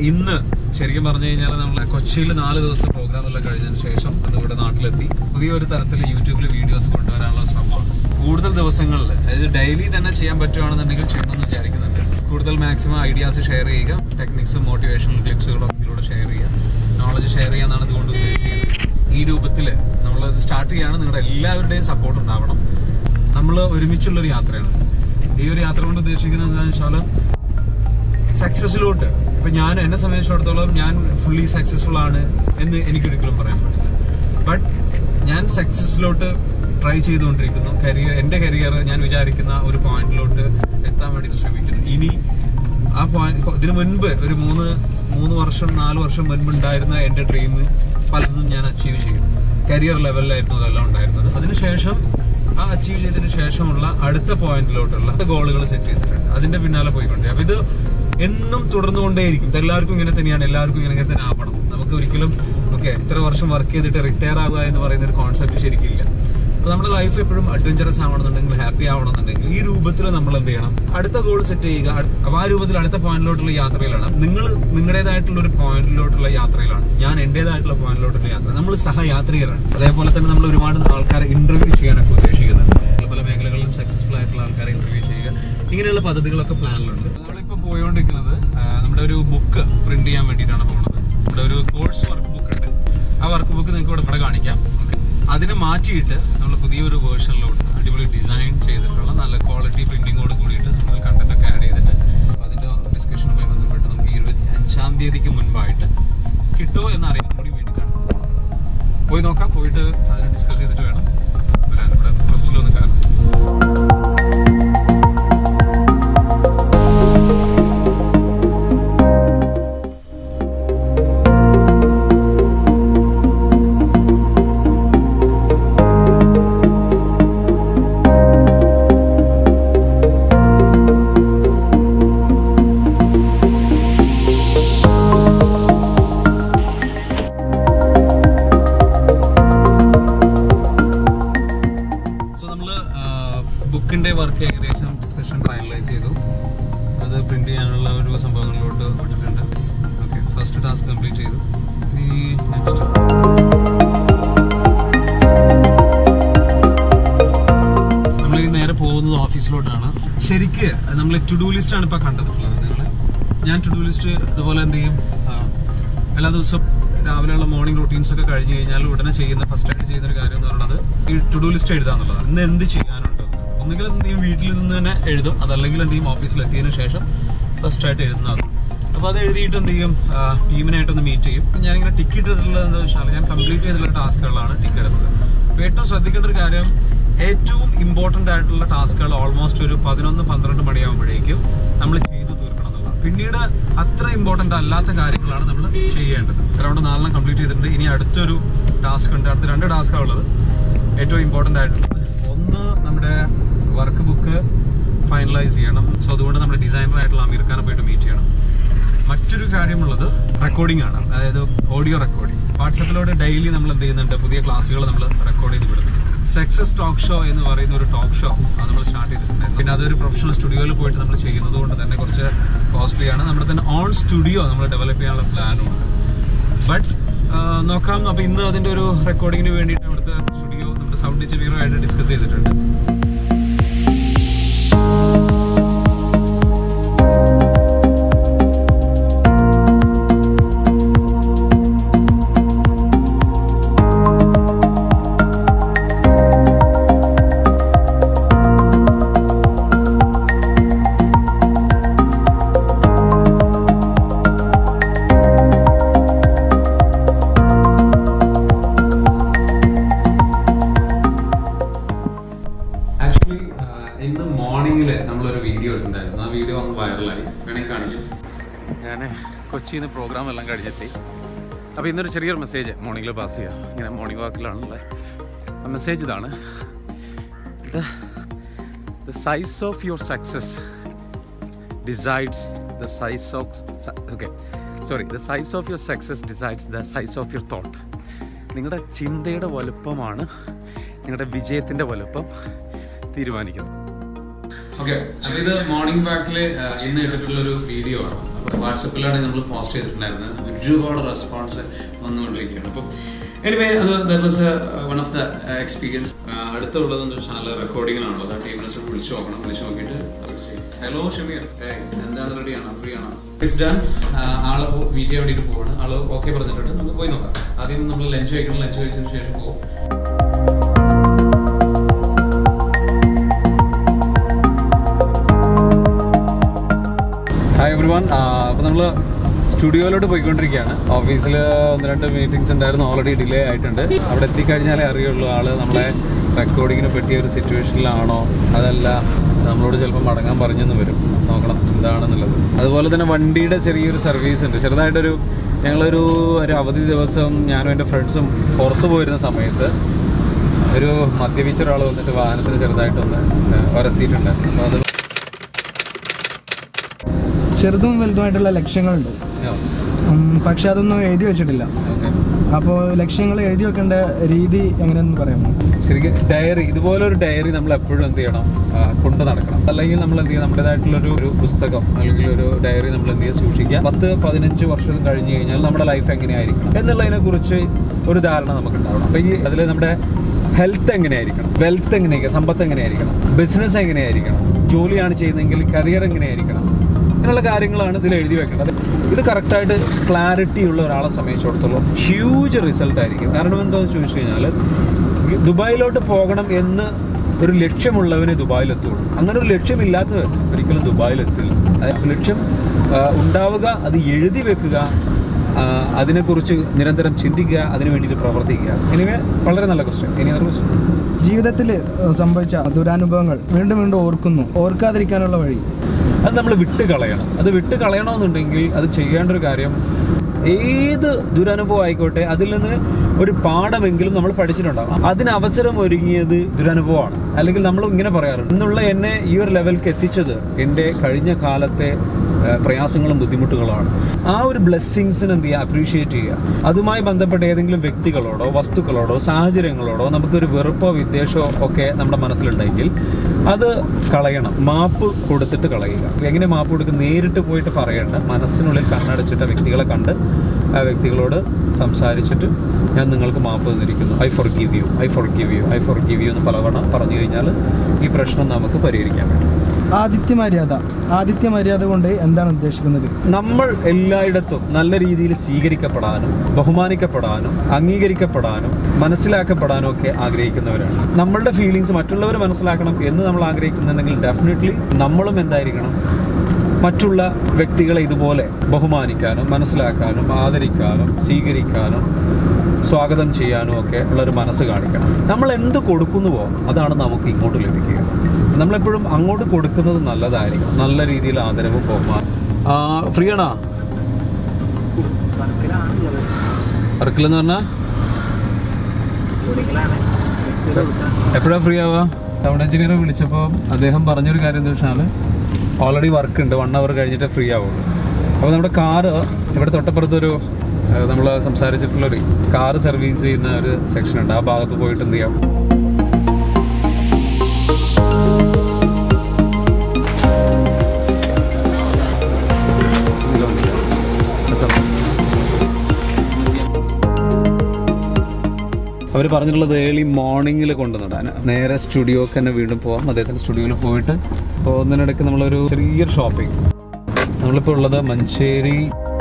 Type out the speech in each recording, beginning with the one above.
ഇന്ന് ശരിക്കും പറഞ്ഞു കഴിഞ്ഞാൽ നമ്മൾ കൊച്ചിയിൽ നാല് ദിവസത്തെ പ്രോഗ്രാം എല്ലാം കഴിഞ്ഞതിന് ശേഷം അത് ഇവിടെ നാട്ടിലെത്തി പുതിയൊരു തരത്തിൽ യൂട്യൂബിൽ വീഡിയോസ് കൊണ്ടുവരാനുള്ള ശ്രമമാണ് കൂടുതൽ ദിവസങ്ങളിൽ അതായത് ഡെയിലി തന്നെ ചെയ്യാൻ പറ്റുവാണെന്നുണ്ടെങ്കിൽ ചെയ്യണമെന്ന് വിചാരിക്കുന്നുണ്ട് കൂടുതൽ മാക്സിമം ഐഡിയാസ് ഷെയർ ചെയ്യുക ടെക്നിക്സും മോട്ടിവേഷണൽ ക്ലിപ്സുകളും ഇതിലൂടെ ഷെയർ ചെയ്യുക നോളജ് ഷെയർ ചെയ്യാന്നാണ് ഇതുകൊണ്ട് ഉദ്ദേശിക്കുന്നത് ഈ രൂപത്തിൽ നമ്മൾ സ്റ്റാർട്ട് ചെയ്യാണ് നിങ്ങളുടെ എല്ലാവരുടെയും സപ്പോർട്ട് ഉണ്ടാവണം നമ്മൾ ഒരുമിച്ചുള്ളൊരു യാത്രയാണ് ഈ ഒരു യാത്ര കൊണ്ട് ഉദ്ദേശിക്കുന്നത് എന്താണെന്ന് വെച്ചാൽ സക്സസിലോട്ട് ഇപ്പൊ ഞാൻ എന്നെ സംബന്ധിച്ചിടത്തോളം ഞാൻ ഫുള്ളി സക്സസ്ഫുൾ ആണ് എന്ന് എനിക്കൊരിക്കലും പറയാൻ പറ്റില്ല ബട്ട് ഞാൻ സക്സസിലോട്ട് ട്രൈ ചെയ്തുകൊണ്ടിരിക്കുന്നു കരിയർ എന്റെ കരിയർ ഞാൻ വിചാരിക്കുന്ന ഒരു പോയിന്റിലോട്ട് എത്താൻ വേണ്ടി ശ്രമിക്കുന്നു ഇനി ആ പോയിന്റ് ഇതിനു മുൻപ് ഒരു മൂന്ന് മൂന്ന് വർഷം നാല് വർഷം മുൻപ് ഉണ്ടായിരുന്ന എന്റെ ഡ്രീം പലതും ഞാൻ അച്ചീവ് ചെയ്യും കരിയർ ലെവലിലായിരുന്നു അതെല്ലാം ഉണ്ടായിരുന്നത് അതിനുശേഷം ആ അച്ചീവ് ചെയ്തതിനു ശേഷമുള്ള അടുത്ത പോയിന്റിലോട്ടുള്ള ഗോളുകൾ സെറ്റ് ചെയ്തിട്ടുണ്ട് അതിന്റെ പിന്നാലെ പോയിക്കൊണ്ട് അപ്പൊ ഇത് എന്നും തുടർന്നുകൊണ്ടേയിരിക്കും ഇത് എല്ലാവർക്കും ഇങ്ങനെ തന്നെയാണ് എല്ലാവർക്കും ഇങ്ങനെ തന്നെ ആവണം നമുക്ക് ഒരിക്കലും ഓക്കെ എത്ര വർഷം വർക്ക് ചെയ്തിട്ട് റിട്ടയർ ആവുക എന്ന് പറയുന്ന ഒരു കോൺസെപ്റ്റ് ശരിക്കില്ല അപ്പൊ നമ്മുടെ ലൈഫ് എപ്പോഴും അഡ്വഞ്ചറസ് ആവണമെന്നുണ്ടെങ്കിൽ ഹാപ്പി ആവണമെന്നുണ്ടെങ്കിൽ ഈ രൂപത്തിൽ നമ്മൾ എന്ത് ചെയ്യണം അടുത്ത ഗോൾ സെറ്റ് ചെയ്യുക അടു- അപ്പൊ ആ രൂപത്തിൽ അടുത്ത പോയിന്റിലോട്ടുള്ള യാത്രയിലാണ് നിങ്ങൾ നിങ്ങളുടേതായിട്ടുള്ള ഒരു പോയിന്റിലോട്ടുള്ള യാത്രയിലാണ് ഞാൻ എന്റേതായിട്ടുള്ള പോയിന്റിലോട്ടുള്ള യാത്ര നമ്മൾ സഹയാത്രികരാണ് അതേപോലെ തന്നെ നമ്മൾ ഒരുപാട് ആൾക്കാരെ ഇന്റർവ്യൂ ചെയ്യാനൊക്കെ ഉദ്ദേശിക്കുന്നുണ്ട് പല പല മേഖലകളിലും സക്സസ്ഫുൾ ആയിട്ടുള്ള ആൾക്കാരെ ഇന്റർവ്യൂ ചെയ്യുക ഇങ്ങനെയുള്ള പദ്ധതികളൊക്കെ പ്ലാനിലുണ്ട് നമ്മളിപ്പോ പോയോണ്ടിരിക്കുന്നത് ആ, നമ്മുടെ ഒരു ബുക്ക് പ്രിന്റ് ചെയ്യാൻ വേണ്ടിയിട്ടാണ് പോകുന്നത് നമ്മുടെ ഒരു കോഴ്സ് വർക്ക് ബുക്ക് ഉണ്ട് ആ വർക്ക് ബുക്ക് നിങ്ങൾക്ക് ഇവിടെ ഇവിടെ കാണിക്കാം Okay. അതിനെ മാറ്റിയിട്ട് നമ്മൾ പുതിയൊരു വേർഷനിലോട്ട് അടിപൊളി ഡിസൈൻ ചെയ്തിട്ടുള്ള നല്ല ക്വാളിറ്റി പ്രിന്റിങ്ങോട് കൂടിയിട്ട് നമ്മൾ കണ്ടന്റ് ഒക്കെ ആഡ് ചെയ്തിട്ട് അപ്പൊ അതിന്റെ ഡിസ്കഷനുമായി ബന്ധപ്പെട്ട് നമുക്ക് ഇരുപത്തി അഞ്ചാം തീയതിക്ക് മുൻപായിട്ട് കിട്ടുമോ എന്ന് അറിയാൻ കൂടി വേണ്ടിയിട്ടാണ് പോയി നോക്കാം പോയിട്ട് അതിനെ ഡിസ്കസ് ചെയ്തിട്ട് വേണം വരാൻ ഇവിടെ പ്രസ്സിലൊന്ന് കയറാം സോ നമ്മൾ ബുക്കിന്റെ വർക്ക് ഏകദേശം ഡിസ്കഷൻ ഫൈനലൈസ് ചെയ്തു അത് പ്രിന്റ് ചെയ്യാനുള്ള ഒരു സംഭവങ്ങളിലോട്ട് വിട്ടിട്ടുണ്ട് ഓക്കെ ഫസ്റ്റ് ടാസ്ക് കംപ്ലീറ്റ് ചെയ്തു ഇനി നെക്സ്റ്റ് നമ്മൾ ഈ നേരെ പോകുന്നത് ഓഫീസിലോട്ടാണ് ശരിക്ക് നമ്മൾ ടു ഡു ലിസ്റ്റ് ആണ് ഇപ്പൊ കണ്ടിട്ടുള്ളത് നിങ്ങൾ ഞാൻ ടു ഡു ലിസ്റ്റ് ഇതുപോലെ എന്ത് ചെയ്യും ആ, എല്ലാ ദിവസവും രാവിലെയുള്ള മോർണിംഗ് റൂട്ടീൻസ് ഒക്കെ കഴിഞ്ഞ് കഴിഞ്ഞാൽ ഉടനെ ചെയ്യുന്ന ഫസ്റ്റ് ആയിട്ട് ചെയ്യുന്ന ഒരു കാര്യം എന്ന് പറയുന്നത് ഈ ടു ഡു ലിസ്റ്റ് എഴുതാന്നുള്ളതാണ് ഇന്ന് എന്ത് ചെയ്യാനുണ്ട് ഒന്നുകിൽ എന്ത് ചെയ്യും വീട്ടിൽ നിന്ന് തന്നെ എഴുതും അതല്ലെങ്കിൽ എന്ത് ചെയ്യും ഓഫീസിൽ എത്തിയതിനു ശേഷം ഫസ്റ്റ് ആയിട്ട് എഴുതുന്നത് അപ്പൊ അത് എഴുതിയിട്ട് എന്ത് ചെയ്യും ടീമിനായിട്ടൊന്ന് മീറ്റ് ചെയ്യും ഞാനിങ്ങനെ ടിക്കറ്റ് എടുത്തിട്ടുള്ളത് എന്താ വെച്ചാൽ ഞാൻ കംപ്ലീറ്റ് ചെയ്തിട്ടുള്ള ടാസ്കുകളാണ് ടിക്കറ്റ് എടുത്തത് അപ്പൊ ഏറ്റവും ശ്രദ്ധിക്കേണ്ട ഒരു കാര്യം ഏറ്റവും ഇമ്പോർട്ടന്റ് ആയിട്ടുള്ള ടാസ്കുകൾ ഓൾമോസ്റ്റ് ഒരു പതിനൊന്ന് പന്ത്രണ്ട് മണിയാകുമ്പോഴേക്കും നമ്മൾ ചെയ്തു തീർക്കണം എന്നുള്ളതാണ് പിന്നീട് അത്ര ഇമ്പോർട്ടന്റ് അല്ലാത്ത കാര്യങ്ങളാണ് നമ്മൾ ചെയ്യേണ്ടത് അറൗണ്ട് നാലെണ്ണം കംപ്ലീറ്റ് ചെയ്തിട്ടുണ്ട് ഇനി അടുത്തൊരു ടാസ്ക് ഉണ്ട് അടുത്ത രണ്ട് ടാസ്കാണ് ഉള്ളത് ഏറ്റവും ഇമ്പോർട്ടന്റ് ആയിട്ടുള്ളത് ഒന്ന് നമ്മുടെ വർക്ക് ബുക്ക് ഫൈനലൈസ് ചെയ്യണം സോ അതുകൊണ്ട് നമ്മുടെ ഡിസൈനർ ആയിട്ടുള്ള അമീർ ഖാനെ പോയിട്ട് മീറ്റ് ചെയ്യണം മറ്റൊരു കാര്യമുള്ളത് റെക്കോർഡിംഗ് ആണ് അതായത് ഓഡിയോ റെക്കോർഡിംഗ് വാട്സപ്പിലൂടെ ഡെയിലി നമ്മൾ എന്ത് ചെയ്യുന്നുണ്ട് പുതിയ ക്ലാസ്സുകൾ നമ്മൾ റെക്കോർഡ് ചെയ്ത് വിടുന്നു സക്സസ് ടോക്ക് ഷോ എന്ന് പറയുന്ന ഒരു ടോക്ക് ഷോ അത് നമ്മൾ സ്റ്റാർട്ട് ചെയ്തിട്ടുണ്ടായിരുന്നു പിന്നെ അതൊരു പ്രൊഫഷണൽ സ്റ്റുഡിയോയിൽ പോയിട്ട് നമ്മൾ ചെയ്യുന്നത് കൊണ്ട് തന്നെ കുറച്ച് കോസ്റ്റ്ലി ആണ് നമ്മുടെ തന്നെ ഓൺ സ്റ്റുഡിയോ നമ്മൾ ഡെവലപ്പ് ചെയ്യാനുള്ള പ്ലാനും ഉണ്ട് ബട്ട് നോക്കാം അപ്പൊ ഇന്ന് അതിന്റെ ഒരു റെക്കോർഡിങ്ങിന് വേണ്ടിയിട്ട് അവിടുത്തെ സ്റ്റുഡിയോ നമ്മുടെ സൗണ്ട് എഞ്ചിനീയറും ആയിട്ട് ഡിസ്കസ് ചെയ്തിട്ടുണ്ട് ആക്ച്വലി ഇന്ന് മോർണിംഗിൽ നമ്മളൊരു വീഡിയോ ഇട്ടുണ്ടായിരുന്നു ആ വീഡിയോ ഒന്ന് വൈറലായി വേണമെങ്കിൽ കാണിക്കും ഞാൻ കൊച്ചിയിൽ നിന്ന് പ്രോഗ്രാം എല്ലാം കഴിഞ്ഞെത്തി അപ്പോൾ ഇന്നൊരു ചെറിയൊരു മെസ്സേജ് മോർണിംഗിൽ പാസ് ചെയ്യാം ഇങ്ങനെ മോർണിംഗ് വാക്കിലാണുള്ളത് ആ മെസ്സേജ് ഇതാണ് the size of your success decides the size of okay sorry the size of your success decides the size of your thought നിങ്ങളുടെ ചിന്തയുടെ വലുപ്പമാണ് നിങ്ങളുടെ വിജയത്തിൻ്റെ വലുപ്പം തീരുമാനിക്കുന്നത് ഓക്കെ അപ്പൊ ഇത് മോർണിംഗ് ബാക്കില് ഇന്ന് ഇട്ടിട്ടുള്ള ഒരു വീഡിയോ ആണ് അപ്പൊ വാട്സപ്പിലാണ് നമ്മൾ പോസ്റ്റ് ചെയ്തിട്ടുണ്ടായിരുന്നത് ഒരുപാട് റെസ്പോൺസ് വന്നുകൊണ്ടിരിക്കുകയാണ് അപ്പം എനിവേ അത് there was one of the experience അടുത്തുള്ളത് എന്താ വെച്ചാൽ റെക്കോർഡിങ്ങിനാണുള്ളത് ആ ടീമിനെ വിളിച്ചു നോക്കണം വിളിച്ചു നോക്കിയിട്ട് ഹലോ ഷമീർ ഏയ് എന്താണ് റെഡിയാണോ ഫ്രീ ആണോ ഇറ്റ്സ് ഡൺ ആളെ മീറ്റ് ചെയ്യാൻ വേണ്ടിയിട്ട് പോവാണ് ആള് ഓക്കെ പറഞ്ഞിട്ടുണ്ട് നമുക്ക് പോയി നോക്കാം ആദ്യം നമ്മൾ ലഞ്ച് കഴിക്കണം ലഞ്ച് കഴിച്ചതിന് ശേഷം പോകും ഹായ് എവ്രി വൺ അപ്പോൾ നമ്മൾ സ്റ്റുഡിയോയിലോട്ട് പോയിക്കൊണ്ടിരിക്കുകയാണ് ഓഫീസിൽ ഒന്ന് രണ്ട് മീറ്റിംഗ്സ് ഉണ്ടായിരുന്നു ഓൾറെഡി ഡിലേ ആയിട്ടുണ്ട് അവിടെ എത്തിക്കഴിഞ്ഞാലേ അറിയുള്ളൂ ആള് നമ്മളെ റെക്കോർഡിങ്ങിന് പറ്റിയ ഒരു സിറ്റുവേഷനിലാണോ അതല്ല നമ്മളോട് ചിലപ്പോൾ മടങ്ങാൻ പറഞ്ഞെന്ന് വരും നോക്കണം എന്താണെന്നുള്ളത് അതുപോലെ തന്നെ വണ്ടിയുടെ ചെറിയൊരു സർവീസ് ഉണ്ട് ചെറുതായിട്ടൊരു ഞങ്ങളൊരു ഒരു അവധി ദിവസം ഞാനും എൻ്റെ ഫ്രണ്ട്സും പുറത്തു പോയിരുന്ന സമയത്ത് ഒരു മദ്യപിച്ച ഒരാൾ വന്നിട്ട് വാഹനത്തിന് ചെറുതായിട്ടൊന്ന് ഒരസിയിട്ടുണ്ടായിരുന്നു അപ്പോൾ അത് ചെറുതും വലുതുമായിട്ടുള്ള ലക്ഷ്യങ്ങളുണ്ട് ഉം, പക്ഷെ അതൊന്നും എഴുതി വെച്ചിട്ടില്ല ഓക്കെ അപ്പോൾ ലക്ഷ്യങ്ങൾ എഴുതി വെക്കേണ്ട രീതി എങ്ങനെയെന്ന് പറയാമോ ശരിക്കും ഡയറി ഇതുപോലെ ഒരു ഡയറി നമ്മൾ എപ്പോഴും എന്ത് ചെയ്യണം ആ, കൊണ്ടു നടക്കണം അല്ലെങ്കിൽ നമ്മൾ എന്ത് ചെയ്യുക നമ്മുടേതായിട്ടുള്ള ഒരു ഒരു പുസ്തകം അല്ലെങ്കിൽ ഒരു ഡയറി നമ്മൾ എന്ത് ചെയ്യുക സൂക്ഷിക്കുക പത്ത് പതിനഞ്ച് വർഷം കഴിഞ്ഞ് കഴിഞ്ഞാൽ നമ്മുടെ ലൈഫ് എങ്ങനെയായിരിക്കണം എന്നുള്ളതിനെ കുറിച്ച് ഒരു ധാരണ നമുക്ക് ഉണ്ടാവണം അപ്പോൾ ഈ അതിൽ നമ്മുടെ ഹെൽത്ത് എങ്ങനെയായിരിക്കണം വെൽത്ത് എങ്ങനെയായിരിക്കണം സമ്പത്ത് എങ്ങനെയായിരിക്കണം ബിസിനസ് എങ്ങനെയായിരിക്കണം ജോലിയാണ് ചെയ്യുന്നതെങ്കിൽ കരിയർ എങ്ങനെയായിരിക്കണം അങ്ങനെയുള്ള കാര്യങ്ങളാണ് ഇതിൽ എഴുതി വെക്കുന്നത് ഇത് കറക്റ്റായിട്ട് ക്ലാരിറ്റി ഉള്ള ഒരാളെ സംബന്ധിച്ചിടത്തോളം ഹ്യൂജ് റിസൾട്ട് ആയിരിക്കും കാരണം എന്താണെന്ന് ചോദിച്ചു കഴിഞ്ഞാൽ ദുബായിലോട്ട് പോകണം എന്ന് ഒരു ലക്ഷ്യമുള്ളവനെ ദുബായിലെത്തുള്ളൂ അങ്ങനെ ഒരു ലക്ഷ്യമില്ലാത്തവർ ഒരിക്കലും ദുബായിലെത്തില്ല അതായത് ലക്ഷ്യം ആ, ഉണ്ടാവുക അത് എഴുതി വെക്കുക ആ, അതിനെക്കുറിച്ച് നിരന്തരം ചിന്തിക്കുക അതിനു വേണ്ടിയിട്ട് പ്രവർത്തിക്കുക എനിവേ വളരെ നല്ല ക്വസ്റ്റ്യൻ ഇനി അതൊരു ക്വസ്റ്റ്യൻ ജീവിതത്തിൽ സംഭവിച്ച ദുരാനുഭവങ്ങൾ വീണ്ടും വീണ്ടും ഓർക്കുന്നു ഓർക്കാതിരിക്കാനുള്ള വഴി അത് നമ്മൾ വിട്ട് കളയണം അത് വിട്ട് കളയണമെന്നുണ്ടെങ്കിൽ അത് ചെയ്യേണ്ട ഒരു കാര്യം ഏത് ദുരനുഭവം ആയിക്കോട്ടെ അതിൽ നിന്ന് ഒരു പാഠമെങ്കിലും നമ്മൾ പഠിച്ചിട്ടുണ്ടാകും അതിന് അവസരം ഒരുങ്ങിയത് ദുരനുഭവമാണ് അല്ലെങ്കിൽ നമ്മൾ ഇങ്ങനെ പറയാറുണ്ട് ഇന്നുള്ള എന്നെ ഈ ഒരു ലെവലിലേക്ക് എത്തിച്ചത് എൻ്റെ കഴിഞ്ഞ കാലത്തെ ആ, പ്രയാസങ്ങളും ബുദ്ധിമുട്ടുകളാണ് ആ ഒരു ബ്ലെസ്സിങ്സിന് എന്ത് ചെയ്യുക അപ്രീഷിയേറ്റ് ചെയ്യുക അതുമായി ബന്ധപ്പെട്ട ഏതെങ്കിലും വ്യക്തികളോടോ വസ്തുക്കളോടോ സാഹചര്യങ്ങളോടോ നമുക്കൊരു വെറുപ്പോ വിദ്വേഷമോ ഒക്കെ നമ്മുടെ മനസ്സിലുണ്ടെങ്കിൽ അത് കളയണം മാപ്പ് കൊടുത്തിട്ട് കളയുക എങ്ങനെ മാപ്പ് കൊടുക്കുക നേരിട്ട് പോയിട്ട് പറയേണ്ട മനസ്സിനുള്ളിൽ കണ്ണടച്ചിട്ട് ആ വ്യക്തികളെ കണ്ട് ആ വ്യക്തികളോട് സംസാരിച്ചിട്ട് ഞാൻ നിങ്ങൾക്ക് മാപ്പ് തന്നിരിക്കുന്നു I forgive you I forgive you I forgive you എന്ന് പലവണ പറഞ്ഞു കഴിഞ്ഞാൽ ഈ പ്രശ്നം നമുക്ക് പരിഹരിക്കാൻ പറ്റും ആദിത്യ മര്യാദ ആദിത്യ മര്യാദ കൊണ്ട് എന്താണ് ഉദ്ദേശിക്കുന്നത് നമ്മൾ എല്ലായിടത്തും നല്ല രീതിയിൽ സ്വീകരിക്കപ്പെടാനും ബഹുമാനിക്കപ്പെടാനും അംഗീകരിക്കപ്പെടാനും മനസ്സിലാക്കപ്പെടാനും ഒക്കെ ആഗ്രഹിക്കുന്നവരാണ് നമ്മളുടെ ഫീലിങ്സ് മറ്റുള്ളവർ മനസ്സിലാക്കണം എന്ന് നമ്മൾ ആഗ്രഹിക്കുന്നുണ്ടെങ്കിൽ ഡെഫിനറ്റ്ലി നമ്മളും എന്തായിരിക്കണം മറ്റുള്ള വ്യക്തികളെ ഇതുപോലെ ബഹുമാനിക്കാനും മനസ്സിലാക്കാനും ആദരിക്കാനും സ്വീകരിക്കാനും സ്വാഗതം ചെയ്യാനും ഒക്കെ ഉള്ളൊരു മനസ്സ് കാണിക്കണം നമ്മൾ എന്ത് കൊടുക്കുന്നുവോ അതാണ് നമുക്ക് ഇങ്ങോട്ട് ലഭിക്കുക നമ്മളെപ്പോഴും അങ്ങോട്ട് കൊടുക്കുന്നത് നല്ലതായിരിക്കും നല്ല രീതിയിൽ ആദരവും ബഹുമാനം ഫ്രീ ആണോ വർക്കിലെന്ന് പറഞ്ഞാൽ എപ്പോഴാണ് ഫ്രീ ആവുക ടൗൺ എഞ്ചിനീയറെ വിളിച്ചപ്പോൾ അദ്ദേഹം പറഞ്ഞൊരു കാര്യം എന്താ വെച്ചാൽ ഓൾറെഡി വർക്ക് ഉണ്ട് വൺ അവർ കഴിഞ്ഞിട്ട് ഫ്രീ ആവുള്ളൂ അപ്പോൾ നമ്മുടെ കാറ് ഇവിടെ തൊട്ടപ്പുറത്തൊരു നമ്മൾ സംസാരിച്ചിട്ടുള്ളൊരു കാറ് സർവീസ് ചെയ്യുന്ന ഒരു സെക്ഷൻ ഉണ്ട് ആ ഭാഗത്ത് പോയിട്ട് എന്ത് ചെയ്യാം അവർ പറഞ്ഞിട്ടുള്ളത് ഏർലി മോർണിംഗിൽ കൊണ്ടുനടാൻ നേരെ സ്റ്റുഡിയോക്ക് തന്നെ വീണ്ടും പോവാം അദ്ദേഹത്തിൻ്റെ സ്റ്റുഡിയോയിൽ പോയിട്ട് പോകുന്നതിനിടയ്ക്ക് നമ്മളൊരു ചെറിയൊരു ഷോപ്പിംഗ് നമ്മളിപ്പോൾ ഉള്ളത് മഞ്ചേരി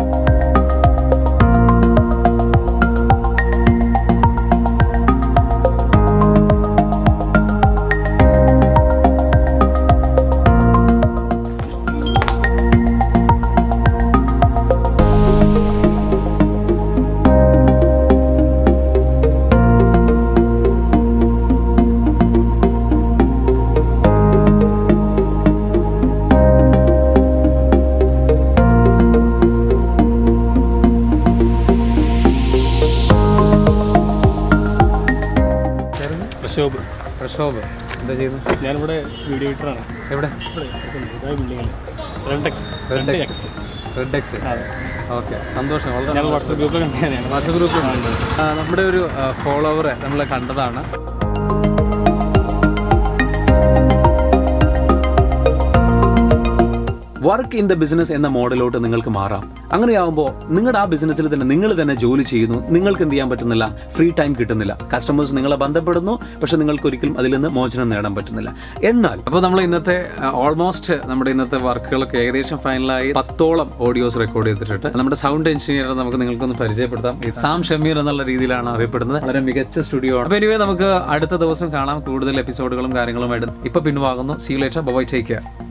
പ്രശോഭ് പ്രക്ഷോഭ് എന്താ ചെയ്യുന്നത് ഞാനിവിടെ വീഡിയോ എഡിറ്ററാണ് എവിടെ ഇവിടെ ഇതേ ബിൽഡിങ്ങിൽ Redex red X red X അതെ ഓക്കെ സന്തോഷം വളരെ ഞാൻ വാട്സപ്പ് ഗ്രൂപ്പിൽ കണ്ടതാണ് വാട്സപ്പ് ഗ്രൂപ്പ് നമ്മുടെ ഒരു ഫോളോവറെ നമ്മൾ കണ്ടതാണ് വർക്ക് ഇൻ ദ ബിസിനസ് എന്ന മോഡലോട്ട് നിങ്ങൾക്ക് മാറാം അങ്ങനെയാവുമ്പോൾ നിങ്ങളുടെ ആ ബിസിനസ്സിൽ തന്നെ നിങ്ങൾ തന്നെ ജോലി ചെയ്യുന്നു നിങ്ങൾക്ക് എന്ത് ചെയ്യാൻ പറ്റുന്നില്ല ഫ്രീ ടൈം കിട്ടുന്നില്ല കസ്റ്റമേഴ്സ് നിങ്ങളെ ബന്ധപ്പെടുന്നു പക്ഷെ നിങ്ങൾക്ക് ഒരിക്കലും അതിൽ നിന്ന് മോചനം നേടാൻ പറ്റുന്നില്ല എന്നാൽ അപ്പോൾ നമ്മൾ ഇന്നത്തെ ഓൾമോസ്റ്റ് നമ്മുടെ ഇന്നത്തെ വർക്കുകളൊക്കെ ഏകദേശം ഫൈനലായി പത്തോളം ഓഡിയോസ് റെക്കോർഡ് ചെയ്തിട്ടുണ്ട് നമ്മുടെ സൗണ്ട് എഞ്ചിനീയർ നമുക്ക് നിങ്ങൾക്കൊന്ന് പരിചയപ്പെടുത്താം ഈ സാം ഷമീർ എന്നുള്ള രീതിയിലാണ് അറിയപ്പെടുന്നത് വളരെ മികച്ച സ്റ്റുഡിയോ ആണ് അപ്പോൾ എനിവേ നമുക്ക് അടുത്ത ദിവസം കാണാം കൂടുതൽ എപ്പിസോഡുകളും കാര്യങ്ങളുമായിട്ട് ഇപ്പൊ പിൻവാങ്ങുന്നു see later bye take care